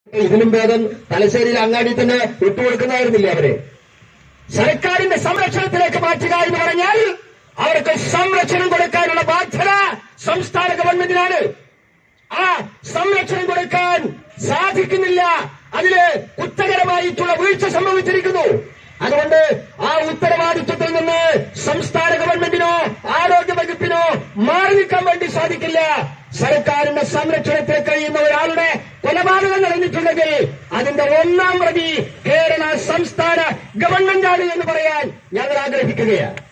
ഇതിലും ഭേദം തലശ്ശേരിയിൽ അങ്ങാടി തന്നെ വിട്ടുകൊടുക്കുന്നതായിരുന്നില്ലേ അവരെ സർക്കാരിന്റെ സംരക്ഷണത്തിലേക്ക് മാറ്റുക എന്ന് പറഞ്ഞാൽ അവർക്ക് സംരക്ഷണം കൊടുക്കാനുള്ള ബാധ്യത സംസ്ഥാന ഗവൺമെന്റിനാണ് ആ സംരക്ഷണം കൊടുക്കാൻ സാധിക്കുന്നില്ല അതില് കുറ്റകരമായിട്ടുള്ള വീഴ്ച സംഭവിച്ചിരിക്കുന്നു അതുകൊണ്ട് ആ ഉത്തരവാദിത്വത്തിൽ നിന്ന് സംസ്ഥാന ഗവൺമെന്റിനോ ആരോഗ്യ വകുപ്പിനോ മാറി നിൽക്കാൻ വേണ്ടി സാധിക്കില്ല സർക്കാരിന്റെ സംരക്ഷണത്തിൽ കഴിയുന്ന ഒരാളുടെ കൊലപാതകം നടന്നിട്ടുണ്ടെങ്കിൽ അതിന്റെ ഒന്നാം പ്രതി കേരള സംസ്ഥാന ഗവൺമെന്റാണ് എന്ന് പറയാൻ ഞങ്ങൾ ആഗ്രഹിക്കുകയാണ്